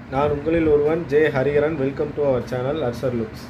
நான் உங்களில் ஒருவன் J Hariharan welcome to our channel அர்சர் லுக்ஸ்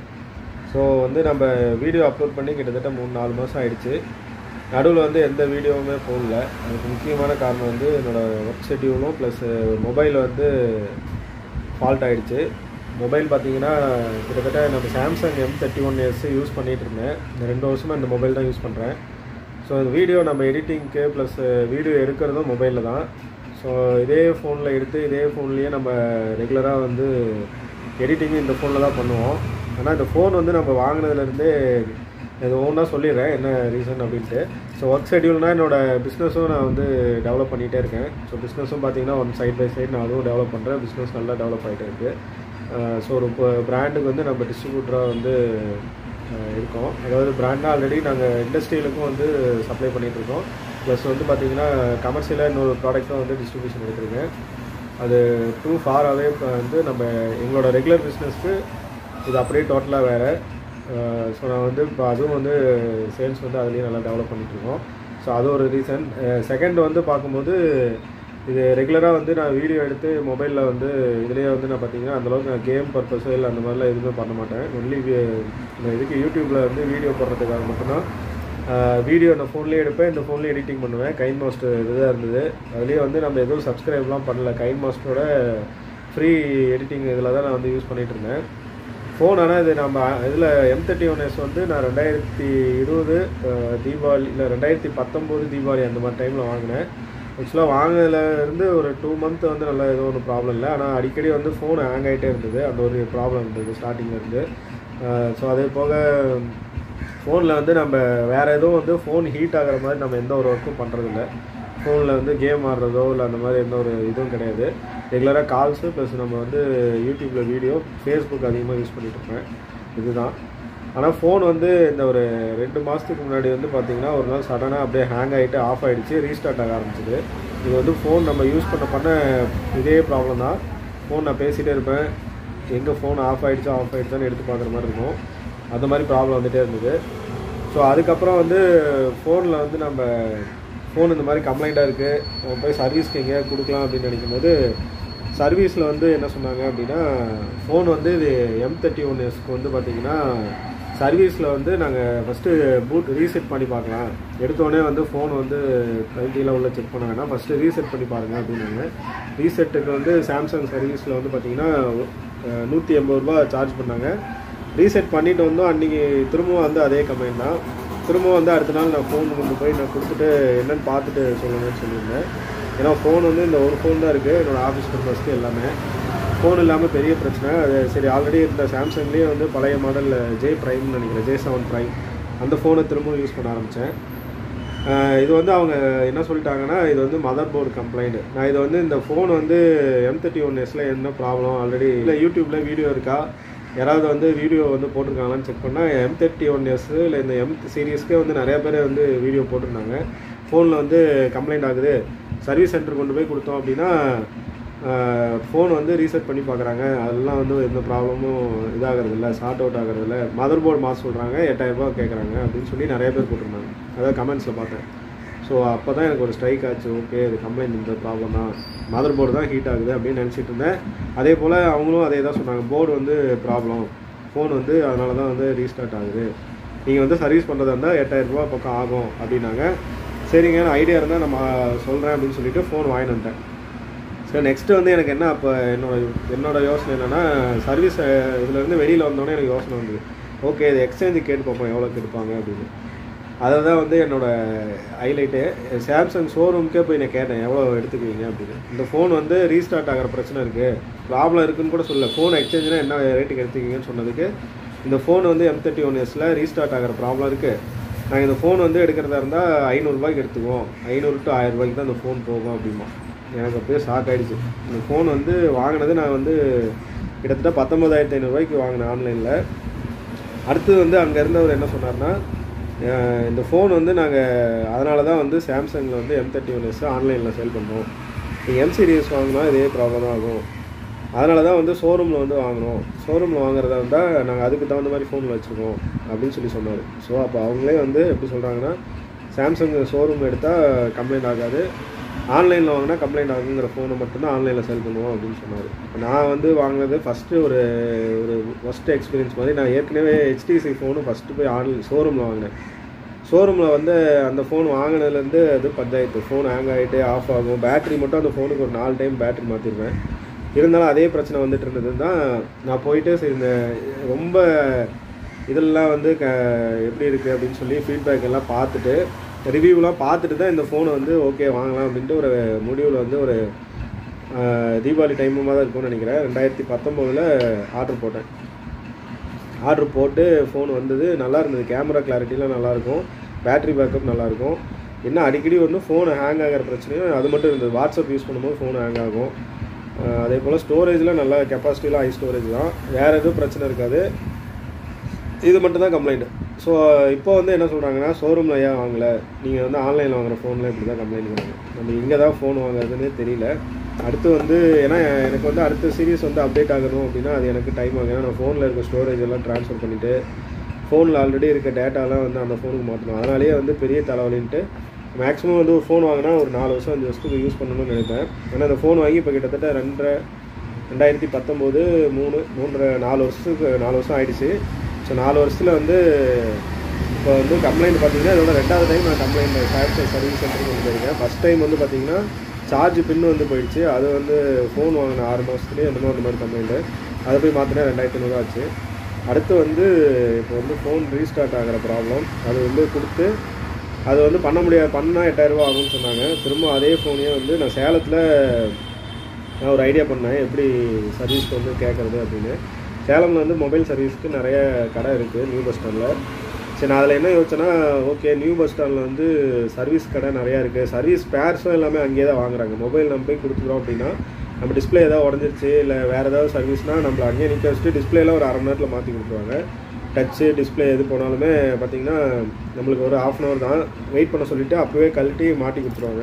ஸோ வந்து நம்ம வீடியோ அப்லோட் பண்ணி கிட்டத்தட்ட மூணு நாலு மாதம் ஆயிடுச்சு நடுவில் வந்து எந்த வீடியோவுமே போடல அதுக்கு முக்கியமான காரணம் வந்து என்னோடய ஒர்க் ஷெட்யூலும் ப்ளஸ் மொபைல் வந்து ஃபால்ட் ஆயிடுச்சு மொபைல் பார்த்தீங்கன்னா கிட்டத்தட்ட நம்ம Samsung M thirty one years use பண்ணிகிட்டு இருந்தேன் இந்த ரெண்டு வருஷமாக இந்த மொபைல் தான் யூஸ் பண்ணுறேன் ஸோ இந்த வீடியோ நம்ம எடிட்டிங்க்கு ப்ளஸ் வீடியோ எடுக்கிறதும் மொபைலில் தான் ஸோ இதே ஃபோனில் எடுத்து இதே ஃபோன்லேயே நம்ம ரெகுலராக வந்து எடிட்டிங்கும் இந்த ஃபோனில் தான் பண்ணுவோம் ஆனால் இந்த ஃபோன் வந்து நம்ம வாங்கினதுலேருந்தே இது ஒன்றா சொல்லிடுறேன் என்ன ரீசன் அப்படின்ட்டு ஸோ ஒர்க் ஷெட்யூல்னால் என்னோடய பிஸ்னஸும் நான் வந்து டெவலப் பண்ணிகிட்டே இருக்கேன் ஸோ பிஸ்னஸும் பார்த்தீங்கன்னா ஒன் சைட் பை சைட் நான் அதுவும் டெவலப் பண்ணுறேன் பிஸ்னஸ் நல்லா டெவலப் ஆகிட்டே இருக்குது ஸோ ஒரு பிராண்டுக்கு வந்து நம்ம டிஸ்ட்ரிபியூட்டராக வந்து அஹ், இருக்கோம் அதாவது பிராண்டாக ஆல்ரெடி நாங்கள் இண்டஸ்ட்ரியலுக்கும் வந்து சப்ளை பண்ணிகிட்டு இருக்கோம் ப்ளஸ் வந்து பார்த்தீங்கன்னா கமர்ஷியலாக இன்னொரு ப்ராடக்ட்டும் வந்து டிஸ்ட்ரிபியூஷன் எடுத்திருக்கேன் அது டூ ஃபாராகவே இப்போ வந்து நம்ம எங்களோட ரெகுலர் பிஸ்னஸ்க்கு இது அப்படியே டோட்டலாக வேறு ஸோ நான் வந்து இப்போ அதுவும் வந்து சேல்ஸ் வந்து அதுலேயும் நல்லா டெவலப் பண்ணிகிட்ருக்கோம் ஸோ அது ஒரு ரீசன் செகண்ட் வந்து பார்க்கும்போது இது ரெகுலராக வந்து நான் வீடியோ எடுத்து மொபைலில் வந்து இதுலேயே வந்து நான் பார்த்தீங்கன்னா அந்தளவுக்கு நான் கேம் பர்பஸோ இல்லை அந்த மாதிரிலாம் எதுவுமே பண்ண மாட்டேன் ஒன்லி இந்த இதுக்கு யூடியூப்பில் வந்து வீடியோ போடுறதுக்காக மட்டும்தான் வீடியோ நான் ஃபோன்லேயே எடுப்பேன் இந்த ஃபோன்லேயே எடிட்டிங் பண்ணுவேன் கைன் மாஸ்டர் இதுதான் இருந்தது அதுலேயே வந்து நம்ம எதுவும் சப்ஸ்கிரைப்லாம் பண்ணல கைன் மாஸ்டரோட ஃப்ரீ எடிட்டிங் இதில் தான் நான் வந்து யூஸ் பண்ணிகிட்டு இருந்தேன் ஃபோன் ஆனால் இது நம்ம இதில் எம் தேர்ட்டி ஒன் எஸ் வந்து நான் ரெண்டாயிரத்தி இருபது தீபாவளி இல்லை ரெண்டாயிரத்தி பத்தொம்போது தீபாவளி அந்த மாதிரி டைமில் வாங்கினேன் ஆக்சுவலாக வாங்கினதுல இருந்து ஒரு டூ மந்த் வந்து நல்லா எதுவும் ஒன்றும் ப்ராப்ளம் இல்லை ஆனால் அடிக்கடி வந்து ஃபோன் ஹேங் ஆகிட்டே இருந்தது அந்த ஒரு ப்ராப்ளம் இருந்தது ஸ்டார்டிங்கில் இருந்து ஸோ அதே போக ஃபோனில் வந்து நம்ம வேறு எதுவும் வந்து ஃபோன் ஹீட் ஆகிற மாதிரி நம்ம எந்த ஒரு ஒர்க்கும் பண்ணுறதில்ல ஃபோனில் வந்து கேம் ஆடுறதோ இல்லை அந்த மாதிரி எந்த ஒரு இதுவும் கிடையாது ரெகுலராக கால்ஸு ப்ளஸ் நம்ம வந்து யூடியூப்பில் வீடியோ ஃபேஸ்புக் அதிகமாக யூஸ் பண்ணிட்டு இருப்பேன் இதுதான் ஆனால் ஃபோன் வந்து இந்த ஒரு ரெண்டு மாதத்துக்கு முன்னாடி வந்து பார்த்திங்கன்னா ஒரு நாள் சடனாக அப்படியே ஹேங் ஆகிட்டு ஆஃப் ஆகிடுச்சு ரீஸ்டார்ட் ஆக ஆரம்பிச்சிது இது வந்து ஃபோன் நம்ம யூஸ் பண்ண பண்ண இதே ப்ராப்ளம் தான் ஃபோன் நான் பேசிகிட்டே இருப்பேன் எங்கே ஃபோன் ஆஃப் ஆகிடுச்சா ஆஃப் ஆகிடுச்சான்னு எடுத்து பார்க்குற மாதிரி இருக்கும் அந்த மாதிரி ப்ராப்ளம் வந்துகிட்டே இருந்தது ஸோ அதுக்கப்புறம் வந்து ஃபோனில் வந்து நம்ம ஃபோன் இந்த மாதிரி கம்ப்ளைண்ட்டாக இருக்குது போய் சர்வீஸ்க்கு எங்கேயாவது கொடுக்கலாம் அப்படின்னு நினைக்கும் போது சர்வீஸில் வந்து என்ன சொன்னாங்க அப்படின்னா ஃபோன் வந்து இது எம் தேர்ட்டி ஒன் எஸ்க்கு வந்து பார்த்தீங்கன்னா சர்வீஸில் வந்து நாங்கள் ஃபஸ்ட்டு பூட் ரீசெட் பண்ணி பார்க்கலாம் எடுத்தோடனே வந்து ஃபோன் வந்து டுவெண்ட்டியில் உள்ள செக் பண்ண வேணாம் ஃபஸ்ட்டு ரீசெட் பண்ணி பாருங்கள் அப்படின்னாங்க ரீசெட்டுக்கு வந்து சாம்சங் சர்வீஸில் வந்து பார்த்தீங்கன்னா நூற்றி எண்பது ரூபா சார்ஜ் பண்ணாங்க ரீசெட் பண்ணிட்டு வந்தோம் அன்றைக்கி திரும்பவும் வந்து அதே கமெண்ட் தான் திரும்பவும் வந்து அடுத்த நாள் நான் ஃபோன் கொண்டு போய் நான் கொடுத்துட்டு என்னன்னு பார்த்துட்டு சொல்லுங்கன்னு சொல்லியிருந்தேன் ஏன்னா ஃபோன் வந்து இந்த ஒரு ஃபோன் தான் இருக்குது என்னோடய ஆஃபீஸ் பர்பஸ்க்கு எல்லாமே ஃபோன் இல்லாமல் பெரிய பிரச்சனை அது சரி ஆல்ரெடி இந்த சாம்சங்லேயே வந்து பழைய மாடல் ஜே ப்ரைம்னு நினைக்கிறேன் ஜே செவன் ப்ரைம் அந்த ஃபோனை திரும்பவும் யூஸ் பண்ண ஆரம்பித்தேன் இது வந்து அவங்க என்ன சொல்லிட்டாங்கன்னா இது வந்து மதர் போர்டு கம்ப்ளைண்ட் நான் இது வந்து இந்த ஃபோன் வந்து எம் தேர்ட்டி ஒன் எஸில் என்ன ப்ராப்ளம் ஆல்ரெடி இல்லை யூடியூப்பில் வீடியோ இருக்கா யாராவது வந்து வீடியோ வந்து போட்டிருக்காங்களான்னு செக் பண்ணால் எம் தேர்ட்டி ஒன் எஸ் இல்லை இந்த எம் சீரீஸ்க்கே வந்து நிறைய பேர் வந்து வீடியோ போட்டிருந்தாங்க ஃபோனில் வந்து கம்ப்ளைண்ட் ஆகுது சர்வீஸ் சென்டர் கொண்டு போய் கொடுத்தோம் அப்படின்னா ஃபோன் வந்து ரீசெட் பண்ணி பார்க்குறாங்க அதெல்லாம் வந்து எந்த ப்ராப்ளமும் இதாகிறது இல்லை ஷார்ட் அவுட் ஆகிறது இல்லை மதர் போர்டு மாற்ற சொல்கிறாங்க எட்டாயிரரூபா கேட்குறாங்க அப்படின்னு சொல்லி நிறைய பேர் போட்டிருந்தாங்க அதாவது கமெண்ட்ஸில் பார்த்தேன் ஸோ அப்போ தான் எனக்கு ஒரு ஸ்ட்ரைக் ஆச்சு ஓகே இது கம்ப்ளைண்ட் இந்த ப்ராப்ளம் தான் மதர் போர்டு தான் ஹீட் ஆகுது அப்படின்னு நினச்சிட்டு இருந்தேன் அதே போல் அவங்களும் அதே தான் சொன்னாங்க போர்டு வந்து ப்ராப்ளம் ஃபோன் வந்து அதனால தான் வந்து ரீஸ்டார்ட் ஆகுது நீங்கள் வந்து சர்வீஸ் பண்ணுறதா இருந்தால் எட்டாயிரரூபா பக்கம் ஆகும் அப்படின்னாங்க சரிங்க நான் ஐடியா இருந்தால் நம்ம சொல்கிறேன் அப்படின்னு சொல்லிட்டு ஃபோன் வாங்கிட்டு வந்துட்டேன் சரி நெக்ஸ்ட்டு வந்து எனக்கு என்ன அப்போ என்னோட என்னோட யோசனை என்னென்னா சர்வீஸ் இதுலேருந்து வெளியில் வந்தோடனே எனக்கு யோசனை வந்தது ஓகே இது எக்ஸ்சேஞ்சு கேட்டு பார்ப்போம் எவ்வளோ கேட்பாங்க அப்படின்னு அதை தான் வந்து என்னோடய ஹைலைட்டு சாம்சங் ஷோரூம்க்கே போய் நான் கேட்டேன் எவ்வளோ எடுத்துக்குவீங்க அப்படின்னு இந்த ஃபோன் வந்து ரீஸ்டார்ட் ஆகிற பிரச்சனை இருக்குது ப்ராப்ளம் இருக்குன்னு கூட சொல்லல ஃபோன் எக்ஸ்சேஞ்சுனா என்ன ரேட்டுக்கு எடுத்துக்கிங்கன்னு சொன்னதுக்கு இந்த ஃபோன் வந்து எம் தேர்ட்டி ஒன் எஸில் ரீஸ்டார்ட் ஆகிற ப்ராப்ளம் இருக்குது நாங்கள் இந்த ஃபோன் வந்து எடுக்கிறதா இருந்தால் ஐநூறுரூபாய்க்கு எடுத்துக்குவோம் ஐநூறு டு ஆயிரம் ரூபாய்க்கு தான் இந்த ஃபோன் போகும் அப்படிமா எனக்கு அப்படியே ஷாக் ஆகிடுச்சு இந்த ஃபோன் வந்து வாங்கினது நான் வந்து கிட்டத்தட்ட பத்தொம்பதாயிரத்தி ஐநூறுரூவாய்க்கு வாங்கினேன் ஆன்லைனில் அடுத்தது வந்து அங்கே இருந்தவர் என்ன சொன்னார்னா அஹ் இந்த ஃபோன் வந்து நாங்கள் அதனால தான் வந்து சாம்சங்கில் வந்து எம் தேர்ட்டி ஒன் எஸ் ஆன்லைனில் சேல் பண்ணுறோம் நீங்கள் எம் சீரியஸ் வாங்கினா இதே ப்ராப்ளம் தான் ஆகும் அதனால தான் வந்து ஷோரூமில் வந்து வாங்கினோம் ஷோரூமில் வாங்குறதா இருந்தால் நாங்கள் அதுக்கு தகுந்த மாதிரி ஃபோனில் வச்சுருக்கோம் அப்படின்னு சொல்லி சொன்னார் ஸோ அப்போ அவங்களே வந்து எப்படி சொல்கிறாங்கன்னா சாம்சங் ஷோரூம் எடுத்தால் கம்ப்ளைண்ட் ஆகாது ஆன்லைனில் வாங்கினா கம்ப்ளைண்ட் ஆகுங்கிற ஃபோனை மட்டும்தான் ஆன்லைனில் செல் பண்ணுவோம் அப்படின்னு சொன்னார் நான் வந்து வாங்கினது ஃபஸ்ட்டு ஒரு ஒரு ஃபஸ்ட்டு எக்ஸ்பீரியன்ஸ் மாதிரி நான் ஏற்கனவே ஹெச்டிசி ஃபோனு ஃபஸ்ட்டு போய் ஆன்லைன் ஷோரூமில் வாங்கினேன் ஷோரூமில் வந்து அந்த ஃபோன் வாங்கினதுலேருந்து அது பஞ்சாயத்து ஃபோன் ஹேங் ஆகிட்டு ஆஃப் ஆகும் பேட்டரி மட்டும் அந்த ஃபோனுக்கு ஒரு நாலு டைம் பேட்டரி மாற்றிருவேன் இருந்தாலும் அதே பிரச்சனை வந்துட்டு இருந்தது தான் நான் போயிட்டு சரி இந்த ரொம்ப இதெல்லாம் வந்து க எப்படி இருக்குது அப்படின்னு சொல்லி ஃபீட்பேக் எல்லாம் பார்த்துட்டு ரிவ்யூலாம் பார்த்துட்டு தான் இந்த ஃபோனை வந்து ஓகே வாங்கலாம் அப்படின்ட்டு ஒரு முடிவில் வந்து ஒரு ஆஹ், தீபாவளி டைமுமாக தான் இருக்கும்னு நினைக்கிறேன் ரெண்டாயிரத்தி பத்தொம்போதில் ஆர்டர் போட்டேன் ஆர்டர் போட்டு ஃபோன் வந்தது நல்லா இருந்தது கேமரா கிளாரிட்டிலாம் நல்லாயிருக்கும் பேட்டரி பேக்கப் நல்லாயிருக்கும் என்ன அடிக்கடி வந்து ஃபோன் ஹேங் ஆகிற பிரச்சனையும் அது மட்டும் இருந்தது வாட்ஸ்அப் யூஸ் பண்ணும்போது ஃபோன் ஹேங் ஆகும் ஆஹ் அதே போல் ஸ்டோரேஜில் நல்லா கெப்பாசிட்டிலாம் ஹை ஸ்டோரேஜ் தான் வேறு எதுவும் பிரச்சனை இருக்காது இது மட்டும் தான் கம்ப்ளைண்ட் ஸோ இப்போ வந்து என்ன சொல்கிறாங்கன்னா ஷோரூமில் ஏன் வாங்கலை நீங்கள் வந்து ஆன்லைனில் வாங்குற ஃபோனில் இப்படி தான் கம்ப்ளைண்ட் பண்ணுறாங்க நம்ம இங்கே தான் ஃபோன் வாங்குறதுன்னே தெரியல அடுத்து வந்து ஏன்னா எனக்கு வந்து அடுத்த சீரிஸ் வந்து அப்டேட் ஆகணும் அப்படின்னா அது எனக்கு டைம் ஆகும் ஏன்னா நான் ஃபோனில் இருக்க ஸ்டோரேஜ் எல்லாம் ட்ரான்ஸ்ஃபர் பண்ணிவிட்டு ஃபோனில் ஆல்ரெடி இருக்க டேட்டாலாம் வந்து அந்த ஃபோனுக்கு மாற்றணும் அதனாலேயே வந்து பெரிய தலைவலின்ட்டு மேக்ஸிமம் வந்து ஒரு ஃபோன் வாங்கினா ஒரு நாலு வருஷம் அஞ்சு வருஷத்துக்கு யூஸ் பண்ணணும்னு நினைப்பேன் ஏன்னா அந்த ஃபோன் வாங்கி இப்போ கிட்டத்தட்ட ரெண்டரை ரெண்டாயிரத்தி பத்தொம்போது மூணு மூன்றரை நாலு வருஷத்துக்கு நாலு வருஷம் ஆயிடுச்சு ஸோ நாலு வருஷத்தில் வந்து இப்போ வந்து கம்ப்ளைண்ட் பார்த்தீங்கன்னா இதோட ரெண்டாவது டைம் நான் கம்ப்ளைண்ட் சாம்சங் சர்வீஸ் சென்டருக்கு வந்து போயிருக்கேன் ஃபஸ்ட் டைம் வந்து பார்த்தீங்கன்னா சார்ஜ் பின் வந்து போயிடுச்சு அது வந்து ஃபோன் வாங்கின ஆறு மாதத்துலேயே இந்த மாதிரி இந்த மாதிரி கம்ப்ளைண்ட்டு அதை போய் மாற்றினா ரெண்டாயிரத்தி ஐநூறுவா ஆச்சு அடுத்து வந்து இப்போ வந்து ஃபோன் ரீஸ்டார்ட் ஆகிற ப்ராப்ளம் அது வந்து கொடுத்து அது வந்து பண்ண முடியாது பண்ணால் எட்டாயிரரூபா ஆகும்னு சொன்னாங்க திரும்ப அதே ஃபோனையே வந்து நான் சேலத்தில் நான் ஒரு ஐடியா பண்ணேன் எப்படி சர்வீஸ்க்கு வந்து கேட்குறது அப்படின்னு சேலமில் வந்து மொபைல் சர்வீஸ்க்கு நிறைய கடை இருக்குது நியூ பஸ் ஸ்டாண்டில் சரி நான் அதில் என்ன யோசிச்சேன்னா ஓகே நியூ பஸ் ஸ்டாண்டில் வந்து சர்வீஸ் கடை நிறையா இருக்குது சர்வீஸ் ஸ்பேர்ஸும் எல்லாமே அங்கேயே தான் வாங்குறாங்க மொபைல் நம்ம போய் கொடுத்துக்கிறோம் அப்படின்னா நம்ம டிஸ்பிளே ஏதாவது உடஞ்சிருச்சு இல்லை வேறு ஏதாவது சர்வீஸ்னால் நம்மள அங்கேயே நிற்க வச்சுட்டு டிஸ்பிளேலாம் ஒரு அரை மணி நேரத்தில் மாற்றி கொடுத்துருவாங்க டச்சு டிஸ்பிளே எது போனாலுமே பார்த்தீங்கன்னா நம்மளுக்கு ஒரு ஆஃப் அன் ஹவர் தான் வெயிட் பண்ண சொல்லிவிட்டு அப்போவே கழட்டி மாட்டி கொடுத்துருவாங்க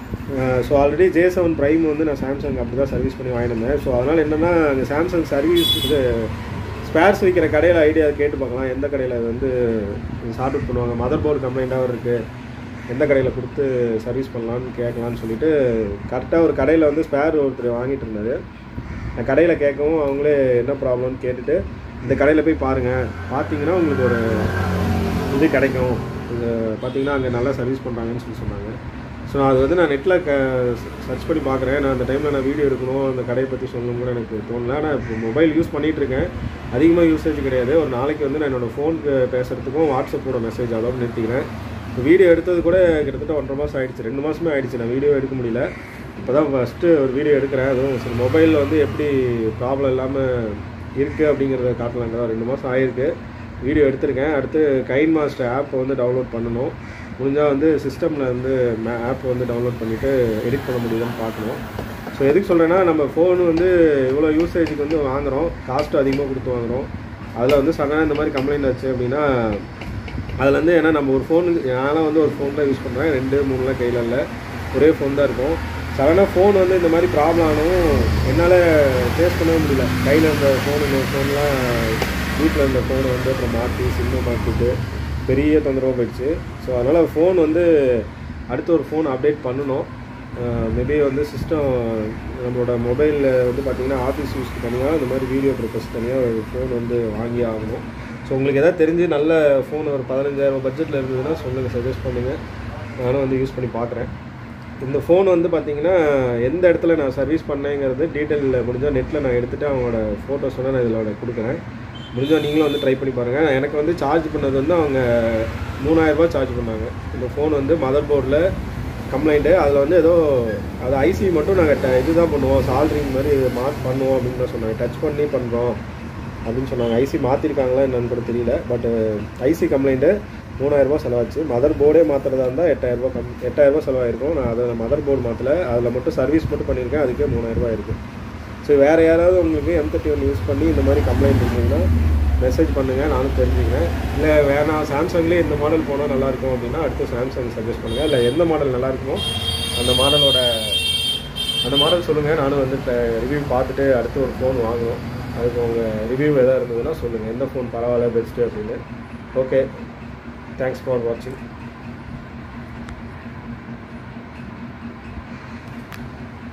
so already J seven prime வந்து நான் சாம்சங் அப்படி தான் சர்வீஸ் பண்ணி வாங்கினேன் ஸோ அதனால் என்னென்னா அந்த சாம்சங் சர்வீஸ் இது ஸ்பேர்ஸ் விற்கிற கடையில் ஐடியா கேட்டு பார்க்கலாம் எந்த கடையில் இது வந்து சார்ட் அவுட் பண்ணுவாங்க மதர் போர்டு கம்ப்ளைண்ட்டாகவும் இருக்குது எந்த கடையில் கொடுத்து சர்வீஸ் பண்ணலான்னு கேட்கலான்னு சொல்லிட்டு கரெக்டாக ஒரு கடையில் வந்து ஸ்பேர் ஒருத்தர் வாங்கிட்டு இருந்தார் நான் கடையில் கேட்கவும் அவங்களே என்ன ப்ராப்ளம்னு கேட்டுட்டு இந்த கடையில் போய் பாருங்கள் பார்த்தீங்கன்னா உங்களுக்கு ஒரு இது கிடைக்கும் இது பார்த்தீங்கன்னா அங்கே நல்லா சர்வீஸ் பண்ணுறாங்கன்னு சொல்லி சொன்னாங்க ஸோ அது வந்து நான் நெட்டில் க சர்ச் பண்ணி பார்க்குறேன் நான் அந்த டைமில் நான் வீடியோ எடுக்கணும் அந்த கடையை பற்றி சொல்லணும் கூட எனக்கு தோணல ஆனால் இப்போ மொபைல் யூஸ் பண்ணிகிட்டு இருக்கேன் அதிகமாக யூசேஜ் கிடையாது ஒரு நாளைக்கு வந்து நான் என்னோடய ஃபோனுக்கு பேசுகிறதுக்கும் வாட்ஸ்அப்போட மெசேஜ் அதோட நிறுத்திக்கிறேன் இப்போ வீடியோ எடுத்தது கூட கிட்டத்தட்ட ஒன்றரை மாதம் ஆயிடுச்சு ரெண்டு மாதமே ஆயிடுச்சு நான் வீடியோ எடுக்க முடியல இப்போ தான் ஃபஸ்ட்டு ஒரு வீடியோ எடுக்கிறேன் அதுவும் சரி மொபைலில் வந்து எப்படி ப்ராப்ளம் இல்லாமல் இருக்குது அப்படிங்கிறத காட்டலாங்க ரெண்டு மாதம் ஆயிருக்கு வீடியோ எடுத்திருக்கேன் அடுத்து கைன் மாஸ்டர் ஆப்பை வந்து டவுன்லோட் பண்ணணும் முடிஞ்சால் வந்து சிஸ்டமில் வந்து ஆப் வந்து டவுன்லோட் பண்ணிவிட்டு எடிட் பண்ண முடியுதான்னு பார்க்கணும் ஸோ எதுக்கு சொல்கிறேன்னா நம்ம ஃபோன் வந்து இவ்வளோ யூசேஜுக்கு வந்து வாங்குகிறோம் காஸ்ட்டு அதிகமாக கொடுத்து வாங்குகிறோம் அதில் வந்து சடனாக இந்த மாதிரி கம்ப்ளைண்ட் ஆச்சு அப்படின்னா அதில் வந்து ஏன்னா நம்ம ஒரு ஃபோனுக்கு நான்லாம் வந்து ஒரு ஃபோன் தான் யூஸ் பண்ணுறேன் ரெண்டு மூணுலாம் கையில் இல்லை ஒரே ஃபோன் தான் இருக்கும் சடனாக ஃபோன் வந்து இந்த மாதிரி ப்ராப்ளம் ஆனவும் என்னால் ஃபேஸ் பண்ணவே முடியல கையில் இருந்த ஃபோனு இந்த ஃபோன்லாம் வீட்டில் இருந்த ஃபோனை வந்து அப்புறம் மாற்றி சிம்மை மாற்றிட்டு பெரிய தொந்தரவாக போயிடுச்சு ஸோ அதனால் ஃபோன் வந்து அடுத்து ஒரு ஃபோன் அப்டேட் பண்ணணும் மேபி வந்து சிஸ்டம் நம்மளோட மொபைலில் வந்து பார்த்திங்கன்னா ஆஃபீஸ் யூஸ்க்கு தனியாக இந்த மாதிரி வீடியோ பர்பஸ் தனியாக ஒரு ஃபோன் வந்து வாங்கி ஆகணும் ஸோ உங்களுக்கு எதாவது தெரிஞ்சு நல்ல ஃபோன் ஒரு பதினஞ்சாயிரம் பட்ஜெட்டில் இருந்ததுன்னா சொல்லுங்கள் சஜஸ்ட் பண்ணுங்கள் நானும் வந்து யூஸ் பண்ணி பார்க்குறேன் இந்த ஃபோன் வந்து பார்த்தீங்கன்னா எந்த இடத்துல நான் சர்வீஸ் பண்ணேங்கிறது டீட்டெயிலில் முடிஞ்சால் நெட்டில் நான் எடுத்துகிட்டு அவங்களோட ஃபோட்டோஸ் நான் இதில் கொடுக்குறேன் முடிஞ்சால் நீங்களும் வந்து ட்ரை பண்ணி பாருங்கள் எனக்கு வந்து சார்ஜ் பண்ணது வந்து அவங்க மூணாயிரரூபா சார்ஜ் பண்ணாங்க இந்த ஃபோன் வந்து மதர் போர்டில் கம்ப்ளைண்ட்டு அதில் வந்து ஏதோ அது ஐசி மட்டும் நாங்கள் ட இது தான் பண்ணுவோம் சால்ட்ரிங் மாதிரி இது மார்க் பண்ணுவோம் அப்படின்னு தான் சொன்னாங்க டச் பண்ணி பண்ணுறோம் அப்படின்னு சொன்னாங்க ஐசி மாற்றிருக்காங்களா என்னன்னு கூட தெரியல பட் ஐசி கம்ப்ளைண்ட்டு மூணாயிரரூபா செலவாச்சு மதர் போர்டே மாற்றுறதா இருந்தால் எட்டாயிரரூபா கம் எட்டாயிரரூபா செலவாயிருக்கும் நான் அதை மதர் போர்டு மாற்றல அதில் மட்டும் சர்வீஸ் மட்டும் பண்ணியிருக்கேன் அதுக்கே மூணாயிரரூபா இருக்குது ஸோ வேறு யாராவது உங்களுக்கு எம் தேர்ட்டி ஒன் யூஸ் பண்ணி இந்த மாதிரி கம்ப்ளைண்ட் இருந்தீங்கன்னா மெசேஜ் பண்ணுங்கள் நானும் தெரிஞ்சுக்கிறேன் இல்லை வேணாம் சாம்சங்லேயே இந்த மாடல் போனால் நல்லாயிருக்கும் அப்படின்னா அடுத்து சாம்சங் சஜஸ்ட் பண்ணுங்கள் இல்லை எந்த மாடல் நல்லா இருக்குமோ அந்த மாடலோட அந்த மாடல் சொல்லுங்கள் நானும் வந்து ரிவ்யூ பார்த்துட்டு அடுத்து ஒரு ஃபோன் வாங்கணும் அதுக்கு உங்கள் ரிவ்யூ எதாவது இருந்ததுன்னா சொல்லுங்கள் எந்த ஃபோன் பரவாயில்ல பெஸ்ட்டு அப்படின்னு ஓகே தேங்க்ஸ் ஃபார் வாட்சிங்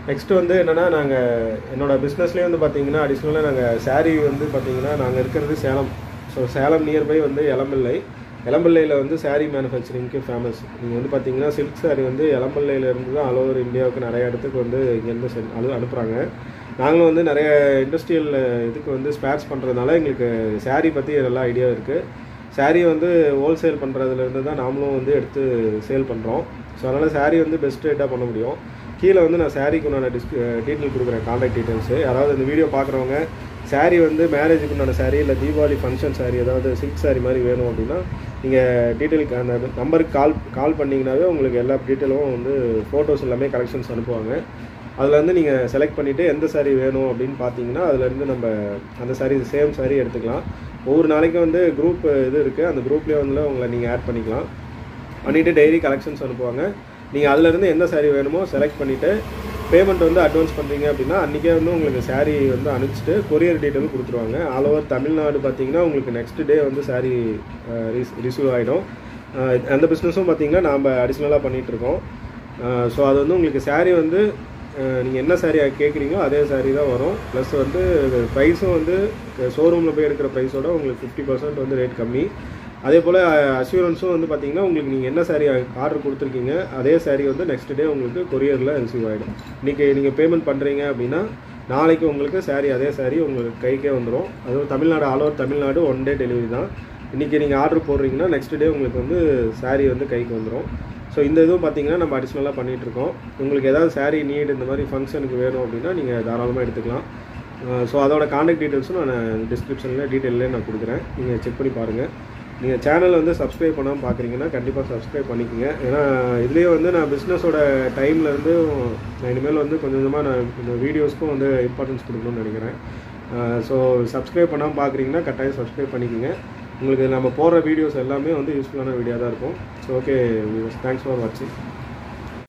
நெக்ஸ்ட் வந்து என்னென்னா நாங்கள் என்னோட பிஸ்னஸ்லேயே வந்து பார்த்தீங்கன்னா அடிஷ்னலாக நாங்கள் saree வந்து பார்த்தீங்கன்னா நாங்கள் இருக்கிறது சேலம் ஸோ சேலம் நியர்பை வந்து எலம்பிள்ளை எலம்பிள்ளையில் வந்து saree மேனுஃபேக்சரிங்க்கு ஃபேமஸ் நீங்கள் வந்து பார்த்தீங்கன்னா சில்க் saree வந்து எலம்பிள்ளையில இருந்து தான் ஆல் ஓவர் இந்தியாவுக்கு நிறைய இடத்துக்கு வந்து இங்கேருந்து சென் அனு அனுப்புகிறாங்க நாங்களும் வந்து நிறைய இண்டஸ்ட்ரியல் இதுக்கு வந்து ஸ்பேர்ஸ் பண்ணுறதுனால எங்களுக்கு saree பற்றி நல்லா ஐடியா இருக்குது saree வந்து ஹோல்சேல் பண்ணுறதுலேருந்து தான் நாமளும் வந்து எடுத்து சேல் பண்ணுறோம் ஸோ அதனால் saree வந்து பெஸ்ட் ரேட்டாக பண்ண முடியும் கீழே வந்து நான் சாரீக்கு உண்டான டிஸ்க் டீட்டெயில் கொடுக்குறேன் காண்டாக்ட் டீட்டெயில்ஸு அதாவது இந்த வீடியோ பார்க்குறவங்க saree வந்து மேரேஜுக்கு உண்டான saree இல்லை தீபாவளி ஃபங்க்ஷன் saree ஏதாவது சில்க் saree மாதிரி வேணும் அப்படின்னா நீங்கள் டீட்டெயிலுக்கு அந்த நம்பருக்கு கால் கால் பண்ணிங்கனாவே உங்களுக்கு எல்லா டீட்டெயிலும் வந்து ஃபோட்டோஸ் எல்லாமே கலெக்ஷன்ஸ் அனுப்புவாங்க அதில் வந்து நீங்கள் செலக்ட் பண்ணிவிட்டு எந்த saree வேணும் அப்படின்னு பார்த்தீங்கன்னா அதுலேருந்து நம்ம அந்த saree சேம் saree எடுத்துக்கலாம் ஒவ்வொரு நாளைக்கும் வந்து குரூப் இது இருக்குது அந்த குரூப்லேயே வந்து உங்களை நீங்கள் ஆட் பண்ணிக்கலாம் பண்ணிவிட்டு டெய்லி கலெக்ஷன்ஸ் அனுப்புவாங்க நீங்கள் அதுலேருந்து எந்த saree வேணுமோ செலக்ட் பண்ணிவிட்டு பேமெண்ட் வந்து அட்வான்ஸ் பண்ணுறீங்க அப்படின்னா அன்றைக்கே வந்து உங்களுக்கு saree வந்து அனுப்பிச்சிட்டு கொரியர் டீட்டெயில் கொடுத்துருவாங்க ஆல் ஓவர் தமிழ்நாடு பார்த்தீங்கன்னா உங்களுக்கு நெக்ஸ்ட் டே வந்து saree ரிசீவ் ஆகிடும் அந்த பிஸ்னஸும் பார்த்தீங்கன்னா நாம் அடிஷ்னலாக பண்ணிகிட்ருக்கோம் ஸோ அது வந்து உங்களுக்கு saree வந்து நீங்கள் என்ன saree கேட்குறீங்களோ அதே saree தான் வரும் ப்ளஸ் வந்து ப்ரைஸும் வந்து ஷோரூமில் போய் எடுக்கிற ப்ரைஸோட உங்களுக்கு ஃபிஃப்டி பர்சன்ட் வந்து ரேட் கம்மி அதே போல் அஷூரன்ஸும் வந்து பார்த்தீங்கன்னா உங்களுக்கு நீங்கள் என்ன saree ஆர்டர் கொடுத்துருக்கீங்க அதே saree வந்து நெக்ஸ்ட் டே உங்களுக்கு கொரியரில் ரிசீவ் ஆகிடும் இன்றைக்கி நீங்கள் பேமெண்ட் பண்ணுறீங்க அப்படின்னா நாளைக்கு உங்களுக்கு saree அதே saree உங்களுக்கு கைக்கே வந்துடும் அதுவும் Tamil Nadu all over Tamil Nadu one day delivery தான் இன்றைக்கி நீங்கள் ஆர்டர் போடுறீங்கன்னா நெக்ஸ்ட் டே உங்களுக்கு வந்து saree வந்து கைக்கு வந்துடும் ஸோ இந்த இதுவும் பார்த்தீங்கன்னா நம்ம அடிஷ்னலாக பண்ணிகிட்ருக்கோம் உங்களுக்கு ஏதாவது saree நீட் இந்த மாதிரி ஃபங்க்ஷனுக்கு வேணும் அப்படின்னா நீங்கள் தாராளமாக எடுத்துக்கலாம் ஸோ அதோட காண்டாக்ட் டீட்டெயில்ஸும் நான் டிஸ்கிரிப்ஷனில் டீட்டெயிலே நான் கொடுக்குறேன் நீங்கள் செக் பண்ணி பாருங்கள் நீங்கள் சேனல் வந்து சப்ஸ்கிரைப் பண்ணாமல் பார்க்குறீங்கன்னா கண்டிப்பாக சப்ஸ்கிரைப் பண்ணிக்கோங்க ஏன்னா இதுலேயே வந்து நான் பிஸ்னஸோட டைம்லேருந்து நான் இனிமேல் வந்து கொஞ்சம் கொஞ்சமாக நான் இந்த வீடியோஸ்க்கும் வந்து இம்பார்ட்டன்ஸ் கொடுக்கணும்னு நினைக்கிறேன் ஸோ சப்ஸ்கிரைப் பண்ணாமல் பார்க்குறீங்கன்னா கட்டாயம் சப்ஸ்கிரைப் பண்ணிக்கோங்க உங்களுக்கு நம்ம போடுற வீடியோஸ் எல்லாமே வந்து யூஸ்ஃபுல்லான வீடியோ தான் இருக்கும் ஸோ ஓகே தேங்க்ஸ் ஃபார் வாட்சிங்